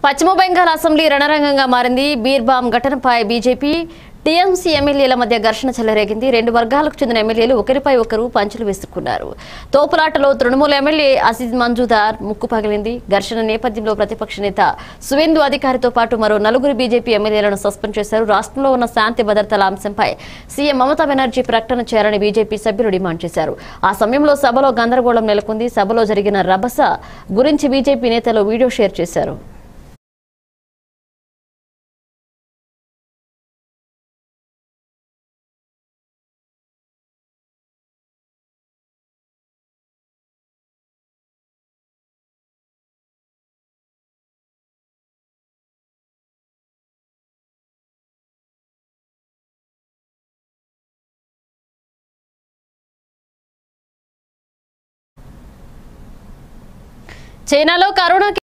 పశ్చిమ బెంగాల్ అసెంబ్లీ రణరంగంగా మారింది బీర్బామ్ ఘటనపై బీజేపీ టీఎంసీ ఎమ్మెల్యేల మధ్య ఘర్షణ చెలరేగింది రెండు వర్గాలకు చెందిన ఎమ్మెల్యేలు ఒకరిపై ఒకరు పంచులు వేసుకున్నారు తోపులాటలో తృణమూల ఎమ్మెల్యే అసీజ్ మంజుదార్ ముక్కు పగిలింది ఘర్షణ నేపథ్యంలో ప్రతిపక్ష నేత సువేందు అధికారితో పాటు మరో నలుగురు బీజేపీ ఎమ్మెల్యేలను సస్పెండ్ చేశారు రాష్ట్రంలో ఉన్న శాంతి భద్రతల అంశంపై సీఎం మమతా బెనర్జీ ప్రకటన చేయాలని బీజేపీ సభ్యులు డిమాండ్ చేశారు ఆ సమయంలో సభలో గందరగోళం నెలకొంది సభలో జరిగిన రభస గురించి బీజేపీ నేతలు వీడియో షేర్ చేశారు చైనాలో కరోనా